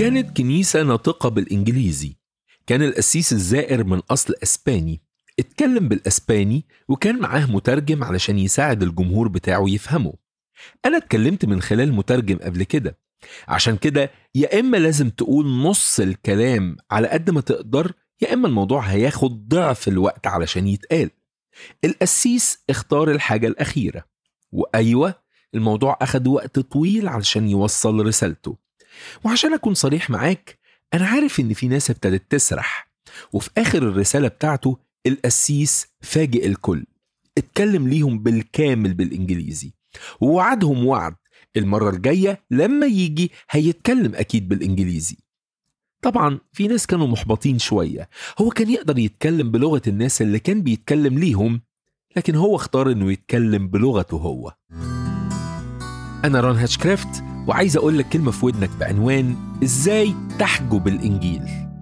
كانت كنيسة ناطقة بالإنجليزي كان القسيس الزائر من أصل أسباني اتكلم بالأسباني وكان معاه مترجم علشان يساعد الجمهور بتاعه يفهمه أنا اتكلمت من خلال مترجم قبل كده عشان كده يا إما لازم تقول نص الكلام على قد ما تقدر يا إما الموضوع هياخد ضعف الوقت علشان يتقال القسيس اختار الحاجة الأخيرة وأيوة الموضوع أخد وقت طويل علشان يوصل رسالته وعشان أكون صريح معاك أنا عارف إن في ناس ابتدت تسرح وفي آخر الرسالة بتاعته القسيس فاجئ الكل اتكلم ليهم بالكامل بالإنجليزي ووعدهم وعد المرة الجاية لما يجي هيتكلم أكيد بالإنجليزي طبعا في ناس كانوا محبطين شوية هو كان يقدر يتكلم بلغة الناس اللي كان بيتكلم ليهم لكن هو اختار انه يتكلم بلغته هو انا ران هاتشكرافت وعايز اقول لك كلمة في ودنك بعنوان ازاي تحجب الانجيل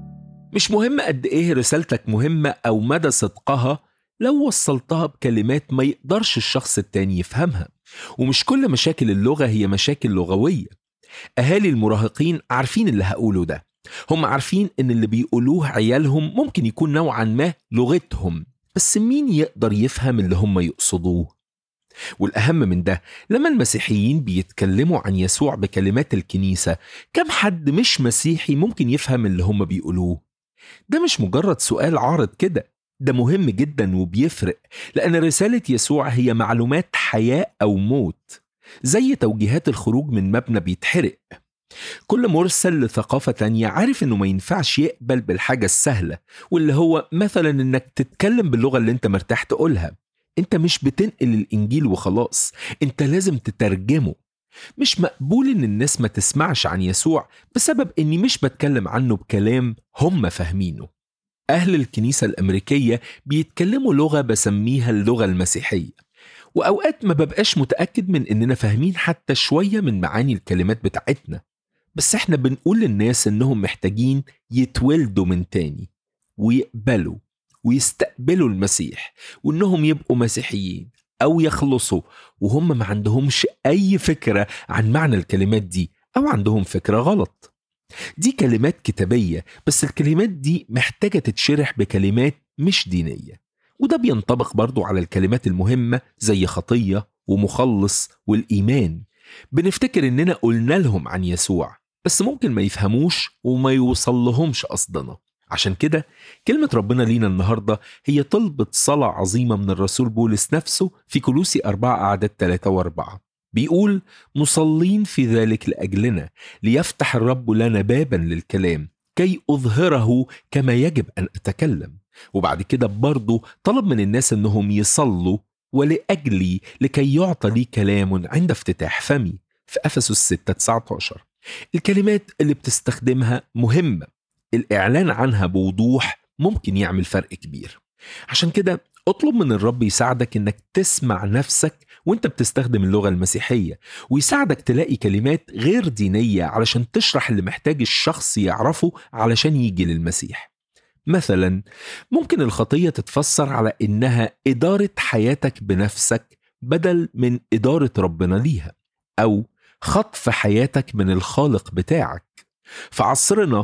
مش مهم قد ايه رسالتك مهمة او مدى صدقها لو وصلتها بكلمات ما يقدرش الشخص التاني يفهمها ومش كل مشاكل اللغة هي مشاكل لغوية أهالي المراهقين عارفين اللي هقوله ده هم عارفين إن اللي بيقولوه عيالهم ممكن يكون نوعا ما لغتهم بس مين يقدر يفهم اللي هم يقصدوه والأهم من ده لما المسيحيين بيتكلموا عن يسوع بكلمات الكنيسة كم حد مش مسيحي ممكن يفهم اللي هم بيقولوه ده مش مجرد سؤال عارض كده ده مهم جدا وبيفرق لأن رسالة يسوع هي معلومات حياة أو موت زي توجيهات الخروج من مبنى بيتحرق كل مرسل لثقافة تانية عارف انه ما ينفعش يقبل بالحاجة السهلة واللي هو مثلا انك تتكلم باللغة اللي انت مرتاح تقولها انت مش بتنقل الانجيل وخلاص انت لازم تترجمه مش مقبول ان الناس ما تسمعش عن يسوع بسبب اني مش بتكلم عنه بكلام هم فاهمينه أهل الكنيسة الأمريكية بيتكلموا لغة بسميها اللغة المسيحية وأوقات ما ببقاش متأكد من إننا فاهمين حتى شوية من معاني الكلمات بتاعتنا بس إحنا بنقول للناس إنهم محتاجين يتولدوا من تاني ويقبلوا ويستقبلوا المسيح وإنهم يبقوا مسيحيين أو يخلصوا وهم ما عندهمش أي فكرة عن معنى الكلمات دي أو عندهم فكرة غلط دي كلمات كتابية بس الكلمات دي محتاجة تتشرح بكلمات مش دينية وده بينطبق برضو على الكلمات المهمة زي خطية ومخلص والإيمان بنفتكر إننا قلنا لهم عن يسوع بس ممكن ما يفهموش وما يوصل لهمش قصدنا عشان كده كلمة ربنا لينا النهاردة هي طلبة صلاة عظيمة من الرسول بولس نفسه في كلوسي أربعة أعداد ثلاثة وأربعة بيقول مصلين في ذلك لأجلنا ليفتح الرب لنا بابا للكلام كي أظهره كما يجب أن أتكلم وبعد كده برضه طلب من الناس أنهم يصلوا ولأجلي لكي يعطى لي كلام عند افتتاح فمي في أفسس 6 19 الكلمات اللي بتستخدمها مهمة الإعلان عنها بوضوح ممكن يعمل فرق كبير عشان كده اطلب من الرب يساعدك انك تسمع نفسك وانت بتستخدم اللغة المسيحية ويساعدك تلاقي كلمات غير دينية علشان تشرح اللي محتاج الشخص يعرفه علشان يجي للمسيح مثلا ممكن الخطية تتفسر على إنها إدارة حياتك بنفسك بدل من إدارة ربنا ليها أو خطف حياتك من الخالق بتاعك في عصرنا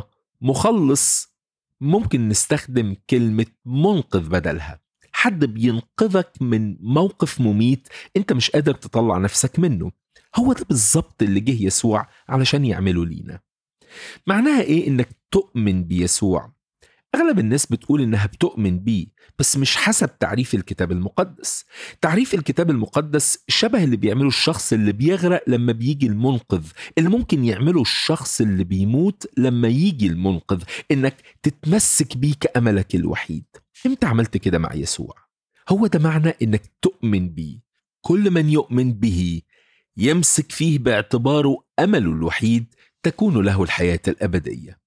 مخلص ممكن نستخدم كلمة منقذ بدلها حد بينقذك من موقف مميت انت مش قادر تطلع نفسك منه هو ده بالظبط اللي جه يسوع علشان يعمله لينا معناها ايه انك تؤمن بيسوع اغلب الناس بتقول انها بتؤمن بيه بس مش حسب تعريف الكتاب المقدس تعريف الكتاب المقدس شبه اللي بيعمله الشخص اللي بيغرق لما بيجي المنقذ اللي ممكن يعمله الشخص اللي بيموت لما يجي المنقذ انك تتمسك بيه كاملك الوحيد امتى عملت كده مع يسوع هو ده معنى انك تؤمن بيه كل من يؤمن به يمسك فيه باعتباره امله الوحيد تكون له الحياه الابديه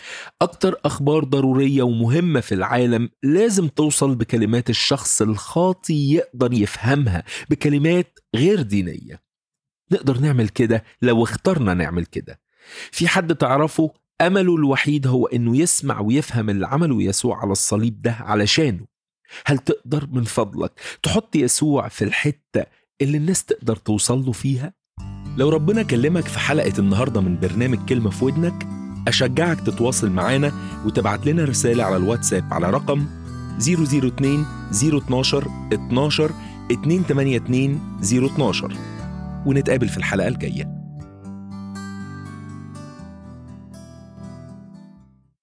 أكتر أخبار ضرورية ومهمة في العالم لازم توصل بكلمات الشخص الخاطي يقدر يفهمها بكلمات غير دينية نقدر نعمل كده لو اخترنا نعمل كده في حد تعرفه أمله الوحيد هو إنه يسمع ويفهم اللي عمله يسوع على الصليب ده علشانه هل تقدر من فضلك تحط يسوع في الحتة اللي الناس تقدر توصل له فيها؟ لو ربنا كلمك في حلقة النهاردة من برنامج كلمة في ودنك أشجعك تتواصل معانا وتبعت لنا رسالة على الواتساب على رقم 002 012 12 282 012 ونتقابل في الحلقة الجاية